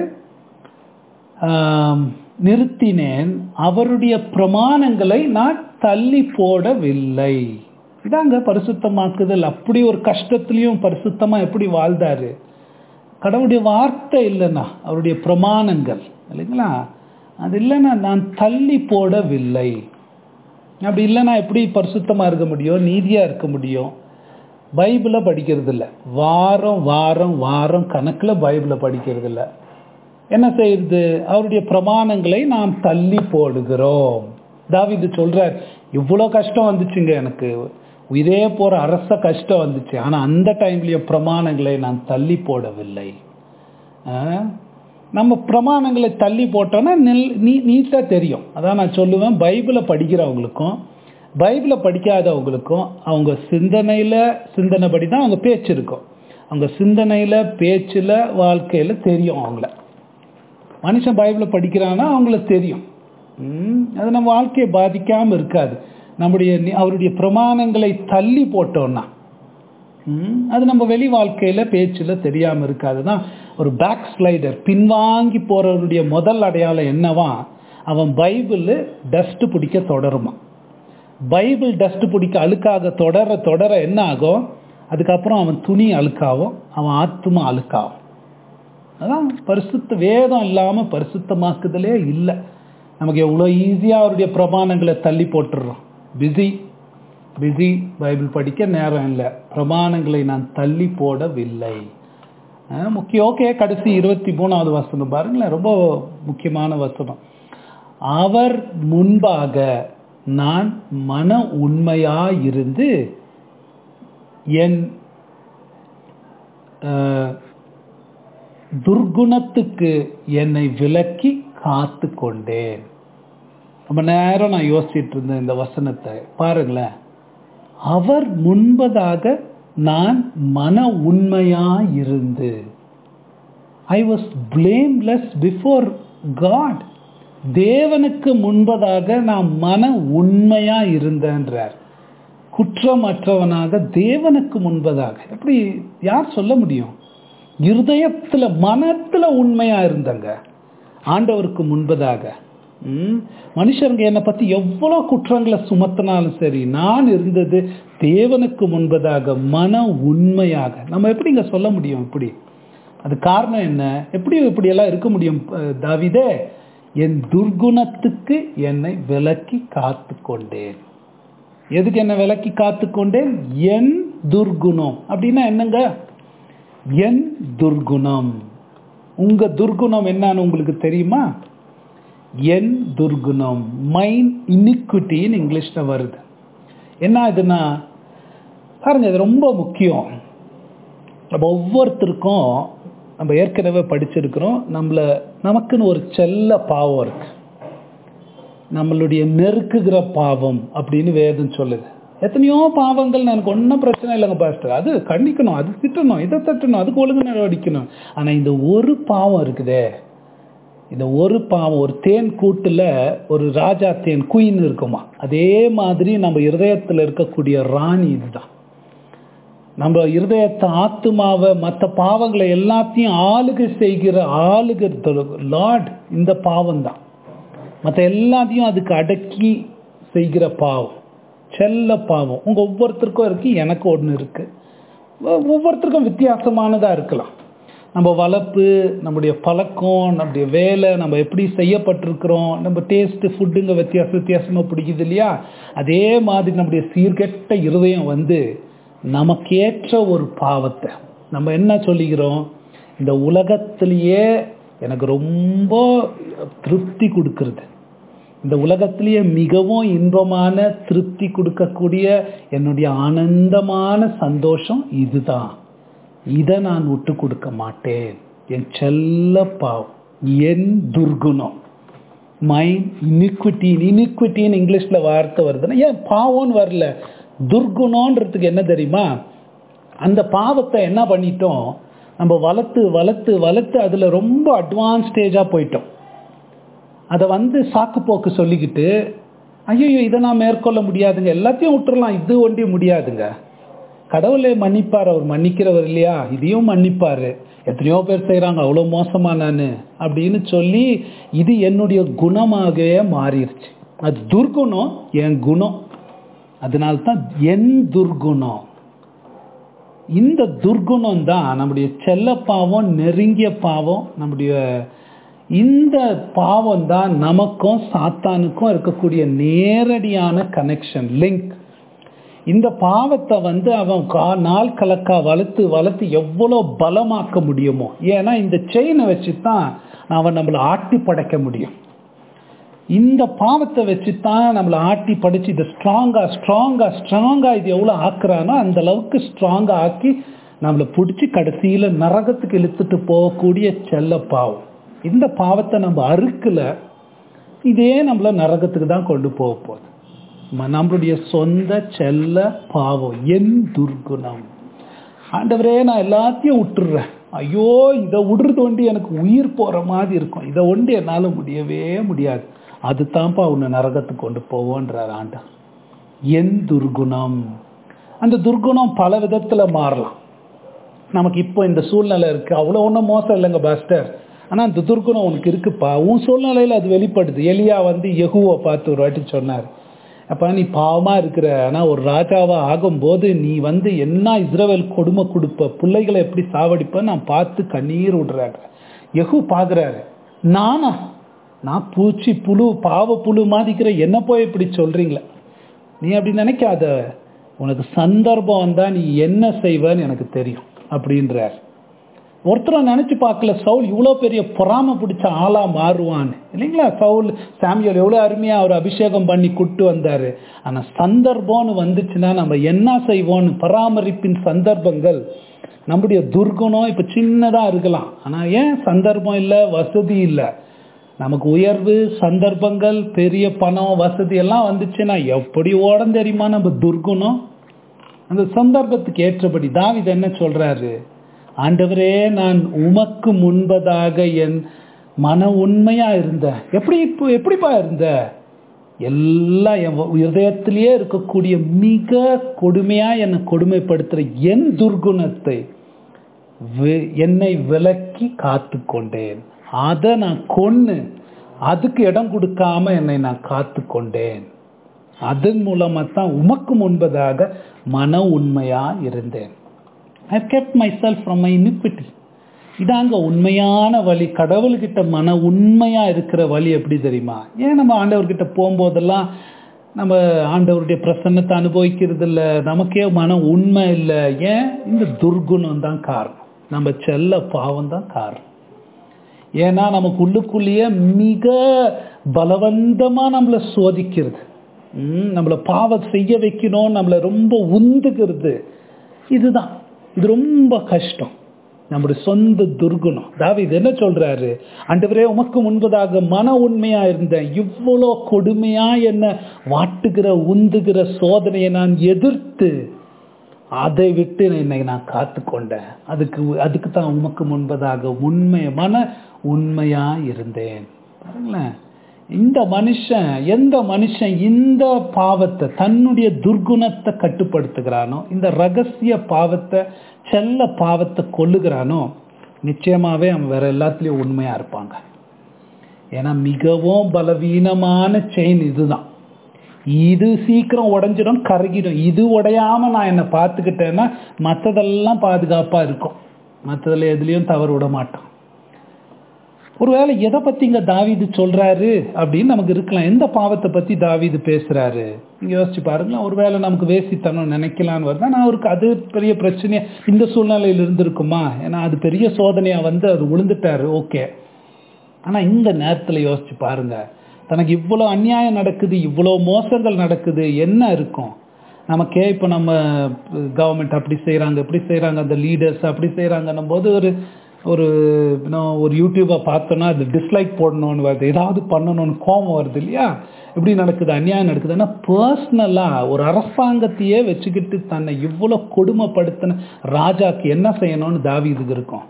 ஆம், நிறுத்தினேன் அவருடைய பிரமாணங்களை நான் தள்ளி போடவில்லை இதாங்க பரிசுத்தமாக்குதல் அப்படி ஒரு கஷ்டத்திலையும் பரிசுத்தமா எப்படி வாழ்ந்தாரு கடவுளுடைய வார்த்தை இல்லைன்னா அவருடைய பிரமாணங்கள் இல்லைங்களா அது இல்லைன்னா நான் தள்ளி போடவில்லை அப்படி இல்லைன்னா எப்படி பரிசுத்தமா இருக்க முடியும் நீதியா இருக்க முடியும் பைபிளை படிக்கிறது இல்ல வாரம் வாரம் வாரம் கணக்குல பைபிளை படிக்கிறது இல்ல என்ன செய்யுது அவருடைய பிரமாணங்களை நாம் தள்ளி போடுகிறோம் தாவீது சொல்றார் இவ்வளோ கஷ்டம் வந்துச்சுங்க எனக்கு உயிரே போற அரச கஷ்டம் வந்துச்சு ஆனா அந்த டைம்லயும் பிரமாணங்களை நான் தள்ளி போடவில்லை ஆ? நம்ம பிரமாணங்களை தள்ளி போட்டோம்னா நெல் நீ நீட்டாக தெரியும் அதான் நான் சொல்லுவேன் பைபிளை படிக்கிறவங்களுக்கும் பைபிளை படிக்காதவங்களுக்கும் அவங்க சிந்தனையில் சிந்தனைப்படி தான் அவங்க பேச்சு இருக்கும் அவங்க சிந்தனையில் பேச்சில் வாழ்க்கையில் தெரியும் அவங்கள மனுஷன் பைபிளை படிக்கிறான்னா அவங்களுக்கு தெரியும் ம், அது நம்ம வாழ்க்கையை பாதிக்காமல் இருக்காது நம்முடைய நி- அவருடைய பிரமாணங்களை தள்ளி போட்டோம்னா ம், அது நம்ம வெளி வாழ்க்கையில பேச்சுல தெரியாம இருக்காது தான் ஒரு பேக் ஸ்லைடர் பின்வாங்கி போறவனுடைய முதல் அடையாளம் என்னவா அவன் பைபிள் டஸ்ட் பிடிக்க தொடருமா பைபிள் டஸ்ட் பிடிக்க அழுக்காக தொடர தொடர என்ன ஆகும் அதுக்கப்புறம் அவன் துணி அழுக்காகும் அவன் ஆத்மா அழுக்காகும் அதான் பரிசுத்த வேதம் இல்லாம பரிசுத்தமாக்குதலே இல்லை நமக்கு எவ்வளோ ஈஸியா அவருடைய பிரமாணங்களை தள்ளி போட்டுடுறோம் பிஸி பிஸி பைபிள் படிக்க நேரம் இல்லை பிரமாணங்களை நான் தள்ளி போடவில்லை அஹ் முக்கியம் ஓகே கடைசி இருபத்தி மூணாவது வசனம் பாருங்களேன் ரொம்ப முக்கியமான வசனம் அவர் முன்பாக நான் மன உண்மையாயிருந்து என் அஹ், துர்குணத்துக்கு என்னை விலக்கி காத்து கொண்டேன் ரொம்ப நேரம் நான் யோசிச்சிட்டு இருந்தேன் இந்த வசனத்தை பாருங்களேன் அவர் முன்பதாக நான் மன உண்மையாயிருந்து I was blameless before God தேவனுக்கு முன்பதாக நான் மன உண்மையா இருந்தேன்றார் குற்றமற்றவனாக தேவனுக்கு முன்பதாக எப்படி யார் சொல்ல முடியும் இருதயத்துல மனத்துல உண்மையா இருந்தங்க ஆண்டவருக்கு முன்பதாக ம், மனுஷருங்க என்னை பத்தி எவ்வளவு குற்றங்களை சுமத்தினாலும் சரி நான் இருந்தது தேவனுக்கு முன்பதாக மன உண்மையாக நம்ம எப்படிங்க சொல்ல முடியும் இப்படி அது காரணம் என்ன எப்படி இப்படி எல்லாம் இருக்க முடியும் அஹ், தாவீதே என் துர்குணத்துக்கு என்னை விலக்கி காத்து கொண்டேன் எதுக்கு என்ன விலக்கி காத்து கொண்டேன் என் துர்குணம் அப்படின்னா என்னங்க என் துர்குணம் உங்க துர்குணம் என்னன்னு உங்களுக்கு தெரியுமா என் துர்குணம் மைன் இனிக்விட்டின்னு இங்கிலீஷ்ல வருது என்ன இதுன்னா பாருங்க இது ரொம்ப முக்கியம் நம்ம ஒவ்வொருத்தருக்கும் நம்ம ஏற்கனவே படிச்சிருக்கிறோம் நம்மள நமக்குன்னு ஒரு செல்ல பாவம் இருக்கு நம்மளுடைய நெருக்குகிற பாவம் அப்படின்னு வேதம் சொல்லுது எத்தனையோ பாவங்கள் எனக்கு ஒன்றும் பிரச்சனை இல்லைங்க பாஸ்டர் அது கண்டிக்கணும் அது திட்டணும் இதை தட்டணும் அதுக்கு ஒழுங்கு நடவடிக்கணும் ஆனால் இந்த ஒரு பாவம் இருக்குதே இந்த ஒரு பாவம் ஒரு தேன் கூட்டுல ஒரு ராஜா தேன் குயின் இருக்குமா அதே மாதிரி நம்ம இருதயத்தில் இருக்கக்கூடிய ராணி இதுதான் நம்ம இருதயத்தை ஆத்துமாவை மற்ற பாவங்களை எல்லாத்தையும் ஆளுகை செய்கிற ஆளுகை லார்ட் இந்த பாவம் தான் மற்ற எல்லாத்தையும் அதுக்கு அடக்கி செய்கிற பாவம் செல்ல பாவம் உங்க ஒவ்வொருத்தருக்கும் இருக்கு எனக்கு ஒன்று இருக்கு ஒ- ஒவ்வொருத்தருக்கும் வித்தியாசமானதா இருக்கலாம் நம்ம வளர்ப்பு நம்முடைய பழக்கம் நம்முடைய வேலை நம்ம எப்படி செய்யப்பட்டிருக்கிறோம் நம்ம டேஸ்ட் ஃபுட்டுங்க வித்தியாச வித்தியாசமா பிடிக்குது இல்லையா அதே மாதிரி நம்முடைய சீர்கெட்ட இருதயம் வந்து நமக்கேற்ற ஒரு பாவத்தை நம்ம என்ன சொல்லிக்கிறோம் இந்த உலகத்திலேயே எனக்கு ரொம்ப திருப்தி கொடுக்கறது இந்த உலகத்திலேயே மிகவும் இன்பமான திருப்தி கொடுக்கக்கூடிய என்னுடைய ஆனந்தமான சந்தோஷம் இதுதான் இதை நான் விட்டு கொடுக்க மாட்டேன் என் செல்ல பாவம் என் துர்குணம் மைண்ட் இனிக்விட்டி இனிக்விட்டின்னு இங்கிலீஷ்ல வார்த்தை வருதுன்னா ஏன் பாவம்னு வரல துர்குணம்ன்றதுக்கு என்ன தெரியுமா அந்த பாவத்தை என்ன பண்ணிட்டோம் நம்ம வளர்த்து வளர்த்து வளர்த்து அதுல ரொம்ப அட்வான்ஸ் ஸ்டேஜா போயிட்டோம் அதை வந்து சாக்கு போக்கு சொல்லிக்கிட்டு ஐயோ இதை நான் மேற்கொள்ள முடியாதுங்க எல்லாத்தையும் விட்டுறலாம் இது ஒண்டி முடியாதுங்க கடவுளை மன்னிப்பார் அவர் மன்னிக்கிறவர் இல்லையா இதையும் மன்னிப்பாரு எத்தனையோ பேர் செய்றாங்க அவ்வளோ மோசமா நான் அப்படின்னு சொல்லி இது என்னுடைய குணமாகவே மாறிடுச்சு அது துர்குணம் என் குணம் அதனால தான் என் துர்குணம் இந்த துர்குணம் தான் நம்முடைய செல்ல பாவம் நெருங்கிய பாவம் நம்முடைய இந்த பாவம் தான் நமக்கும் சாத்தானுக்கும் இருக்கக்கூடிய நேரடியான கனெக்ஷன் லிங்க் இந்த பாவத்தை வந்து அவன் கா நாள் கலக்கா வளர்த்து வளர்த்து எவ்வளோ பலமாக்க முடியுமோ ஏன்னா இந்த செயினை வச்சு தான் அவன் நம்மளை ஆட்டி படைக்க முடியும் இந்த பாவத்தை வச்சு தான் நம்மளை ஆட்டி படிச்சு இதை ஸ்ட்ராங்கா ஸ்ட்ராங்கா ஸ்ட்ராங்கா இது எவ்வளோ ஆக்குறானோ அந்த அளவுக்கு ஸ்ட்ராங்கா ஆக்கி நம்மளை பிடிச்சி கடைசியில நரகத்துக்கு இழுத்துட்டு போகக்கூடிய செல்ல பாவம் இந்த பாவத்தை நம்ம அறுக்கல இதே நம்மள நரகத்துக்கு தான் கொண்டு போக போகுது ம- நம்மளுடைய சொந்த செல்ல பாவம் என் துர்குணம் ஆண்டவரே நான் எல்லாத்தையும் விட்டுடுறேன் ஐயோ இதை விடுறது ஒண்டி எனக்கு உயிர் போற மாதிரி இருக்கும் இதை ஒண்டி என்னால முடியவே முடியாது அதுதான்ப்பா உன்னை நரகத்துக்கு கொண்டு போவோன்றார் ஆண்டா என் துர்குணம் அந்த துர்குணம் பல விதத்துல மாறலாம் நமக்கு இப்போ இந்த சூழ்நிலை இருக்கு அவ்வளோ ஒன்றும் மோசம் இல்லைங்க பாஸ்டர் ஆனா அந்த துர்குணம் உனக்கு இருக்குப்பா உன் சூழ்நிலையில அது வெளிப்படுது எலியா வந்து யெகூவை பார்த்து ஒரு வாட்டி சொன்னார் அப்பா நீ பாவமா இருக்கிற ஆனா ஒரு ராஜாவா ஆகும்போது நீ வந்து என்ன இஸ்ரவேல் கொடுமை கொடுப்ப பிள்ளைகளை எப்படி சாவடிப்ப நான் பார்த்து கண்ணீர் விடுறாரு யெகூ பாக்குறாரு நானா நான் பூச்சி புழு பாவ புழு மாதிக்கிற என்ன போய் இப்படி சொல்றீங்களே நீ அப்படி நினைக்காத உனக்கு சந்தர்ப்பம் வந்தா நீ என்ன செய்வன்னு எனக்கு தெரியும் அப்படின்றார் ஒருத்தரும் நினைச்சு பார்க்கல சவுல் இவ்வளோ பெரிய பொறாம பிடிச்ச ஆளா மாறுவான்னு இல்லைங்களா சவுல் சாமியல் எவ்வளோ அருமையா அவர் அபிஷேகம் பண்ணி கூட்டு வந்தாரு ஆனா சந்தர்ப்பம்னு வந்துச்சுன்னா நம்ம என்ன செய்வோம்னு பராமரிப்பின் சந்தர்ப்பங்கள் நம்முடைய துர்குணம் இப்ப சின்னதா இருக்கலாம் ஆனா ஏன் சந்தர்ப்பம் இல்லை வசதி இல்லை நமக்கு உயர்வு சந்தர்ப்பங்கள் பெரிய பணம் வசதி எல்லாம் வந்துச்சுன்னா எப்படி ஓடம் தெரியுமா நம்ம துர்குணம் அந்த சந்தர்ப்பத்துக்கு ஏற்றபடி தாவிது என்ன சொல்றாரு ஆண்டவரே நான் உமக்கு முன்பதாக என் மன உண்மையா இருந்த எப்படி இப்போ எப்படிப்பா இருந்த எல்லாம் என் இதயத்திலேயே இருக்கக்கூடிய மிக கொடுமையா என்னை கொடுமைப்படுத்துற என் துர்குணத்தை வி- என்னை விலக்கி காத்து கொண்டேன் அதை நான் கொன்னு அதுக்கு இடம் கொடுக்காம என்னை நான் காத்து கொண்டேன் அதன் மூலமா தான் உமக்கு முன்பதாக மன உண்மையா இருந்தேன் I kept myself from my iniquity இதாங்க உண்மையான வழி கடவுள்கிட்ட மன உண்மையா இருக்கிற வழி எப்படி தெரியுமா ஏன் நம்ம ஆண்டவர்கிட்ட போகும்போதெல்லாம் நம்ம ஆண்டவருடைய பிரசன்னத்தை அனுபவிக்கிறது இல்ல நமக்கே மன உண்மை இல்லை ஏன் இந்த துர்குணம் தான் காரணம் நம்ம செல்ல பாவம் தான் காரணம் ஏன்னா நமக்கு உள்ளுக்குள்ளேயே மிக பலவந்தமா நம்மளை சோதிக்கிறது ம், நம்மளை பாவம் செய்ய வைக்கணும் நம்மளை ரொம்ப உந்துகிறது இதுதான் இது ரொம்ப கஷ்டம் நம்முடைய சொந்த துர்குணம் தாவீது என்ன சொல்றாரு ஆண்டவரே உமக்கு முன்பதாக மன உண்மையா இருந்தேன் இவ்வளோ கொடுமையா என்ன வாட்டுகிற உந்துகிற சோதனையை நான் எதிர்த்து அதை விட்டு என்னை நான் காத்து கொண்டேன் அதுக்கு அதுக்கு தான் உமக்கு முன்பதாக உண்மை மன உண்மையா இருந்தேன் பாருங்களேன் இந்த மனுஷன் எந்த மனுஷன் இந்த பாவத்தை தன்னுடைய துர்குணத்தை கட்டுப்படுத்துகிறானோ இந்த ரகசிய பாவத்தை செல்ல பாவத்தை கொல்லுகிறானோ நிச்சயமாவே அவன் வேற எல்லாத்துலயும் உண்மையா இருப்பாங்க ஏன்னா மிகவும் பலவீனமான செயின் இதுதான் இது சீக்கிரம் உடைஞ்சிடும் கருகிடும் இது உடையாம நான் என்னை பார்த்துக்கிட்டேன்னா மற்றதெல்லாம் பாதுகாப்பா இருக்கும் மற்றதுல எதுலயும் தவறு விட மாட்டான் ஒருவேளை எதை பத்தி இங்க தாவீது சொல்றாரு அப்படின்னு நமக்கு இருக்கலாம் எந்த பாவத்தை பத்தி தாவீது பேசுறாரு நீங்க யோசிச்சு பாருங்களேன் ஒருவேளை நமக்கு வேசித்தனம் நினைக்கலான்னு வருதா நான் அவருக்கு அது பெரிய பிரச்சனையா இந்த சூழ்நிலையில் இருந்திருக்குமா ஏன்னா அது பெரிய சோதனையா வந்து அது விழுந்துட்டாரு ஓகே ஆனா இந்த நேரத்துல யோசிச்சு பாருங்க தனக்கு இவ்வளோ அநியாயம் நடக்குது இவ்வளோ மோசங்கள் நடக்குது என்ன இருக்கும் நமக்கே இப்போ நம்ம கவர்மெண்ட் அப்படி செய்கிறாங்க இப்படி செய்கிறாங்க அந்த லீடர்ஸ் அப்படி செய்கிறாங்கன்னும் போது ஒரு ஒரு இன்னும் ஒரு யூடியூப்பை பார்த்தோன்னா அது டிஸ்லைக் போடணும்னு வருது ஏதாவது பண்ணணும்னு கோபம் வருது இல்லையா இப்படி நடக்குது அநியாயம் நடக்குது ஆனால் பர்சனலாக ஒரு அரசாங்கத்தையே வச்சுக்கிட்டு தன்னை இவ்வளோ கொடுமைப்படுத்தின ராஜாக்கு என்ன செய்யணும்னு தாவீதுக்கு இருக்கும்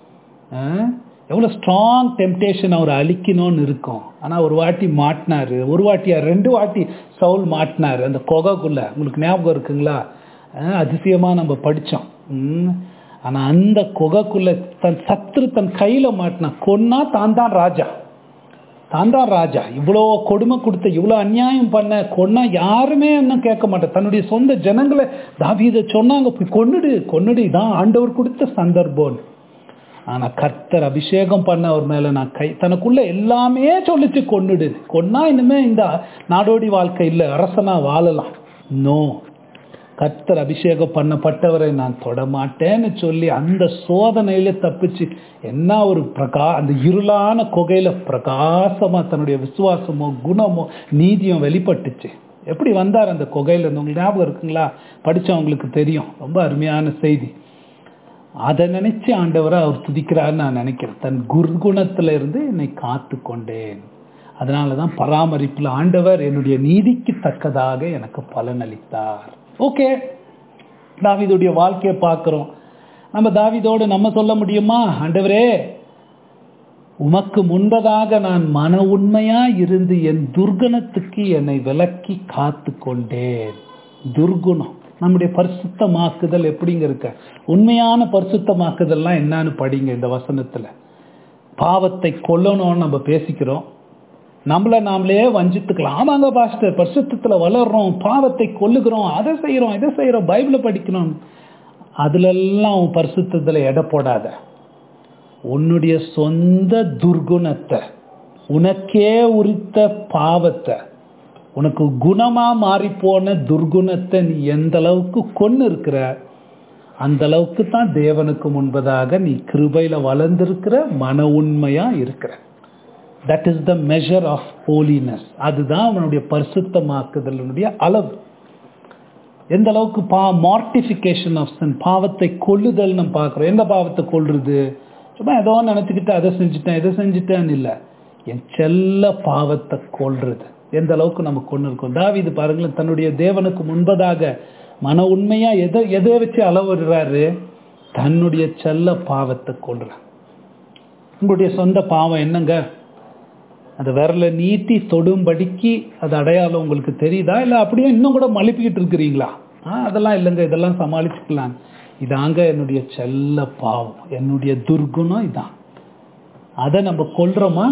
எவ்வளோ ஸ்ட்ராங் டெம்டேஷன் அவர் அழிக்கணும்னு இருக்கும் ஆனால் ஒரு வாட்டி மாட்டினாரு ஒரு வாட்டியா ரெண்டு வாட்டி சவுல் மாட்டினாரு அந்த கொகைக்குள்ள உங்களுக்கு ஞாபகம் இருக்குங்களா அதிசயமாக நம்ம படித்தோம் ஆனால் அந்த கொகைக்குள்ள தன் சத்துரு தன் கையில் மாட்டினா கொன்னா தான் தான் ராஜா தான் தான் ராஜா இவ்வளோ கொடுமை கொடுத்த இவ்வளோ அநியாயம் பண்ண கொன்னா யாருமே இன்னும் கேட்க மாட்டேன் தன்னுடைய சொந்த ஜனங்களை தாவீதை சொன்னாங்க போய் கொன்னுடு கொன்னுடு இதான் ஆண்டவர் கொடுத்த சந்தர்ப்பம் ஆனா கர்த்தர் அபிஷேகம் பண்ண அவர் மேல நான் கை தனக்குள்ள எல்லாமே சொல்லிச்சு கொன்னுடு கொன்னா இனிமே இந்த நாடோடி வாழ்க்கை இல்லை அரசனா வாழலாம் நோ கர்த்தர் அபிஷேகம் பண்ணப்பட்டவரை நான் தொடமாட்டேன்னு சொல்லி அந்த சோதனையில தப்பிச்சு என்ன ஒரு பிரகா அந்த இருளான குகையில பிரகாசமா தன்னுடைய விசுவாசமோ குணமோ நீதியும் வெளிப்பட்டுச்சு எப்படி வந்தார் அந்த குகையில இருந்து உங்களுக்கு ஞாபகம் இருக்குங்களா படிச்சவங்களுக்கு தெரியும் ரொம்ப அருமையான செய்தி அதை நினைச்சு ஆண்டவரை அவர் துதிக்கிறாருன்னு நான் நினைக்கிறேன் தன் குர்குணத்துல இருந்து என்னை காத்து கொண்டேன் அதனாலதான் பராமரிப்புல ஆண்டவர் என்னுடைய நீதிக்கு தக்கதாக எனக்கு பலனளித்தார் ஓகே தாவிதுடைய வாழ்க்கையை பார்க்கிறோம் நம்ம தாவிதோடு நம்ம சொல்ல முடியுமா ஆண்டவரே உமக்கு முன்பதாக நான் மன உண்மையா இருந்து என் துர்குணத்துக்கு என்னை விலக்கி காத்து கொண்டேன் துர்குணம் நம்முடைய பரிசுத்தமாக்குதல் எப்படிங்க இருக்க உண்மையான பரிசுத்தமாக்குதல்லாம் என்னன்னு படிங்க இந்த வசனத்துல பாவத்தை கொல்லணும்னு நம்ம பேசிக்கிறோம் நம்மள நாமளே வஞ்சித்துக்கலாம் ஆமாங்க பாஸ்டர் பரிசுத்தத்துல வளர்றோம் பாவத்தை கொல்லுகிறோம் அதை செய்யறோம் இதை செய்யறோம் பைபிளை படிக்கணும் அதுலெல்லாம் உன் பரிசுத்தத்துல எடை போடாத உன்னுடைய சொந்த துர்குணத்தை உனக்கே உரித்த பாவத்தை உனக்கு குணமா மாறி போன துர்குணத்தை நீ எந்த அளவுக்கு கொண்டு இருக்கிற அந்த அளவுக்கு தான் தேவனுக்கு முன்பதாக நீ கிருபையில வளர்ந்திருக்கிற மன உண்மையா இருக்கிற that is the measure of holiness அதுதான் அவனுடைய பரிசுத்தமாக்குதலுடைய அளவு எந்த அளவுக்கு பா மார்டிஃபிகேஷன் ஆஃப் சன் பாவத்தை கொள்ளுதல் நம்ம பார்க்குறோம் எந்த பாவத்தை கொள்றது சும்மா ஏதோ நினச்சிக்கிட்டு அதை செஞ்சுட்டேன் இதை செஞ்சுட்டேன்னு இல்லை என் செல்ல பாவத்தை கொள்றது எந்த அளவுக்கு நம்ம கொண்டு இருக்கோம் தாவிது பாருங்களேன் தன்னுடைய தேவனுக்கு முன்பதாக மன உண்மையா எதை எதை வச்சு அளவிடுறாரு தன்னுடைய செல்ல பாவத்தை கொள்றார் உங்களுடைய சொந்த பாவம் என்னங்க அந்த விரல நீட்டி தொடும்படிக்கு அது அடையாளம் உங்களுக்கு தெரியுதா இல்லை அப்படியே இன்னும் கூட மழுப்பிக்கிட்டு இருக்கிறீங்களா ஆ அதெல்லாம் இல்லைங்க இதெல்லாம் சமாளிச்சுக்கலாம் இதாங்க என்னுடைய செல்ல பாவம் என்னுடைய துர்குணம் இதான் அதை நம்ம கொள்றோமா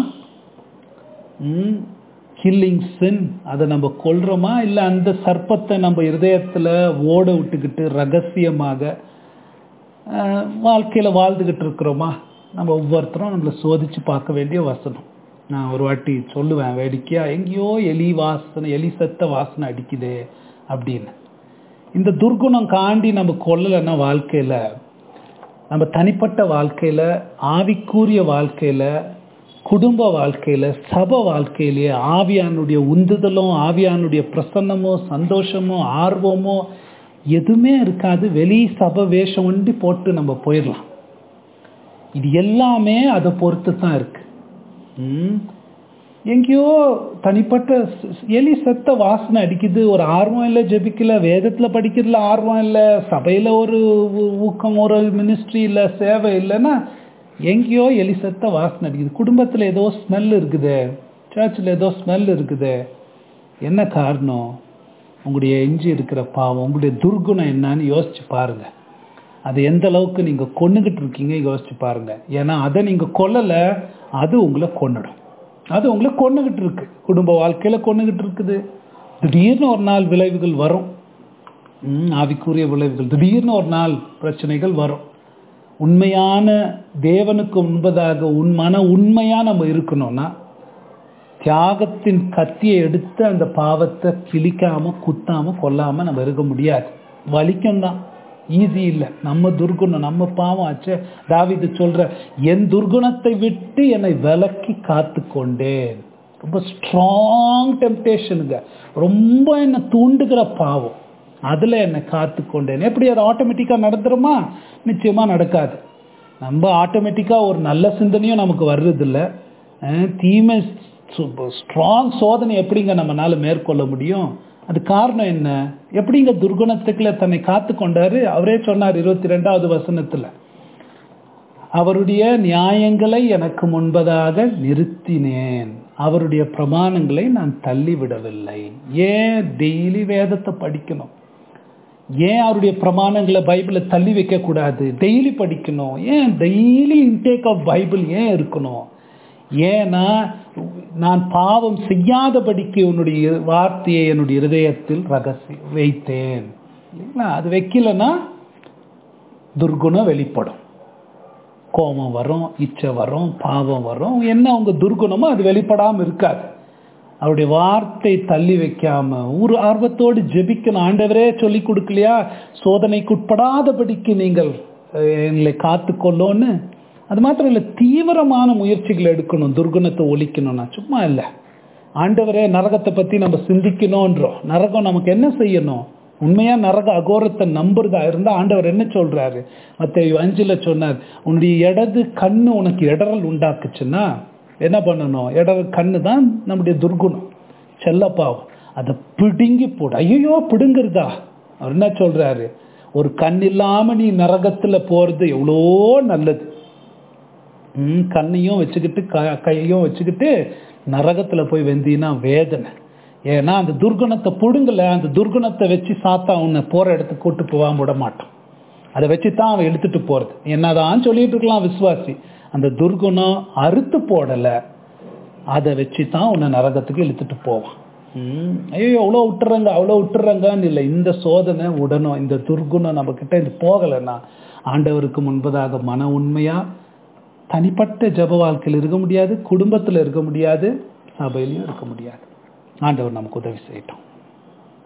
கில்லிங் சின் அதை நம்ம கொள்றோமா இல்லை அந்த சர்ப்பத்தை நம்ம இருதயத்தில் ஓட விட்டுக்கிட்டு ரகசியமாக வாழ்க்கையில் வாழ்ந்துக்கிட்டு இருக்கிறோமா நம்ம ஒவ்வொருத்தரும் நம்மளை சோதிச்சு பார்க்க வேண்டிய வசனம் நான் ஒரு வாட்டி சொல்லுவேன் வேடிக்கையா எங்கேயோ எலி வாசனை எலி சத்த வாசனை அடிக்குதே அப்படின்னு இந்த துர்குணம் காண்டி நம்ம கொல்லலைன்னா வாழ்க்கையில் நம்ம தனிப்பட்ட வாழ்க்கையில் ஆவிக்கூறிய வாழ்க்கையில் குடும்ப வாழ்க்கையில் சப வாழ்க்கையிலேயே ஆவியானுடைய உந்துதலும் ஆவியானுடைய பிரசன்னமோ சந்தோஷமோ ஆர்வமோ எதுவுமே இருக்காது வெளி சப வேஷம் ஒண்டி போட்டு நம்ம போயிடலாம் இது எல்லாமே அதை பொறுத்து தான் இருக்கு ம். எங்கேயோ தனிப்பட்ட ஸ்- ஸ்- எலி செத்த வாசனை அடிக்குது ஒரு ஆர்வம் இல்லை ஜெபிக்கல வேதத்துல படிக்கிறதுல ஆர்வம் இல்லை சபையில ஒரு ஊ- ஊக்கம் ஒரு மினிஸ்ட்ரி இல்லை சேவை இல்லைன்னா எங்கேயோ எலி செத்த வாசனை அடிக்குது குடும்பத்துல ஏதோ ஸ்மெல் இருக்குது சர்ச்சில் ஏதோ ஸ்மெல் இருக்குது என்ன காரணம் உங்களுடைய எஞ்சி இருக்கிற பாவம் உங்களுடைய துர்குணம் என்னன்னு யோசிச்சு பாருங்க அது எந்த அளவுக்கு நீங்க கொன்னுகிட்டு இருக்கீங்க யோசிச்சு பாருங்க ஏன்னா அதை நீங்க கொல்லல அது உங்களை கொன்னுடும் அது உங்களை கொன்னுகிட்டு இருக்கு குடும்ப வாழ்க்கையில கொன்னுகிட்டு இருக்குது திடீர்னு ஒரு நாள் விளைவுகள் வரும் ம், ஆவிக்குரிய விளைவுகள் திடீர்னு ஒரு நாள் பிரச்சனைகள் வரும் உண்மையான தேவனுக்கு முன்பதாக உன் மன உண்மையா நம்ம இருக்கணும்னா தியாகத்தின் கத்தியை எடுத்து அந்த பாவத்தை கிழிக்காம குத்தாம கொல்லாம நம்ம இருக்க முடியாது வலிக்கும் தான் ஈஸி இல்லை நம்ம துர்குணம் நம்ம பாவம் ஆச்சு தாவிது சொல்ற என் துர்குணத்தை விட்டு என்னை விலக்கி காத்து கொண்டேன் ரொம்ப ஸ்ட்ராங் டெம்டேஷனுங்க ரொம்ப என்ன தூண்டுகிற பாவம் அதுல என்னை காத்து கொண்டேன் எப்படி அது ஆட்டோமேட்டிக்கா நடந்துருமா நிச்சயமா நடக்காது நம்ம ஆட்டோமேட்டிக்கா ஒரு நல்ல சிந்தனையும் நமக்கு வர்றதில்ல அஹ் தீமை ஸ்ட்ராங் சோதனை எப்படிங்க நம்மனால மேற்கொள்ள முடியும் அது காரணம் என்ன எப்படிங்க துர்குணத்துக்குள்ள தன்னை காத்து கொண்டாரு அவரே சொன்னார் இருபத்தி ரெண்டாவது வசனத்துல அவருடைய நியாயங்களை எனக்கு முன்பதாக நிறுத்தினேன் அவருடைய பிரமாணங்களை நான் தள்ளிவிடவில்லை ஏன் டெய்லி வேதத்தை படிக்கணும் ஏன் அவருடைய பிரமாணங்களை பைபிளை தள்ளி வைக்க கூடாது டெய்லி படிக்கணும் ஏன் டெய்லி இன்டேக் ஆஃப் பைபிள் ஏன் இருக்கணும் ஏன்னா நான் பாவம் செய்யாதபடிக்கு உன்னுடைய வார்த்தையை என்னுடைய இருதயத்தில் ரகசி வைத்தேன் இல்லைங்களா அது வைக்கலன்னா துர்குணம் வெளிப்படும் கோபம் வரும் இச்சை வரும் பாவம் வரும் என்ன உங்க துர்குணமோ அது வெளிப்படாம இருக்காது அவருடைய வார்த்தை தள்ளி வைக்காம ஒரு ஆர்வத்தோடு ஜெபிக்கணும் ஆண்டவரே சொல்லி கொடுக்கலையா சோதனைக்குட்படாதபடிக்கு நீங்கள் அஹ், எங்களை காத்துக்கொள்ளோன்னு அது மாத்திரம் இல்லை தீவிரமான முயற்சிகள் எடுக்கணும் துர்குணத்தை ஒழிக்கணும்னா சும்மா இல்லை ஆண்டவரே நரகத்தை பத்தி நம்ம சிந்திக்கணும்ன்றோம் நரகம் நமக்கு என்ன செய்யணும் உண்மையா நரக அகோரத்தை நம்புறதா இருந்தா ஆண்டவர் என்ன சொல்றாரு மத்த அஞ்சுல சொன்னார் உன்னுடைய இடது கண்ணு உனக்கு இடறல் உண்டாக்குச்சுன்னா என்ன பண்ணணும் இடறல் கண்ணு தான் நம்முடைய துர்குணம் செல்லப்பாவம் அதை பிடுங்கி போடு ஐயோ பிடுங்குறதா அவர் என்ன சொல்றாரு ஒரு கண் இல்லாம நீ நரகத்துல போறது எவ்வளோ நல்லது ம், கண்ணையும் வச்சுக்கிட்டு க- கையையும் வச்சுக்கிட்டு நரகத்துல போய் வெந்தீங்கன்னா வேதனை ஏன்னா அந்த துர்குணத்தை புடுங்கல அந்த துர்குணத்தை வச்சு சாத்தா உன்னை போற இடத்துக்கு கூட்டு போகாம விட மாட்டான் அதை வச்சு தான் அவன் எடுத்துட்டு போறது என்னதான் சொல்லிட்டு இருக்கலாம் விசுவாசி அந்த துர்குணம் அறுத்து போடல அதை வச்சு தான் உன்னை நரகத்துக்கு இழுத்துட்டு போவான் ம், ஐயோ எவ்வளோ விட்டுறாங்க அவ்வளோ விட்டுறாங்கன்னு இல்லை இந்த சோதனை உடனும் இந்த துர்குணம் நம்ம கிட்ட இது போகலைன்னா ஆண்டவருக்கு முன்பதாக மன உண்மையா தனிப்பட்ட ஜப வாழ்க்கையில் இருக்க முடியாது குடும்பத்தில் இருக்க முடியாது சபையிலையும் இருக்க முடியாது ஆண்டவர் நமக்கு உதவி செய்யட்டும்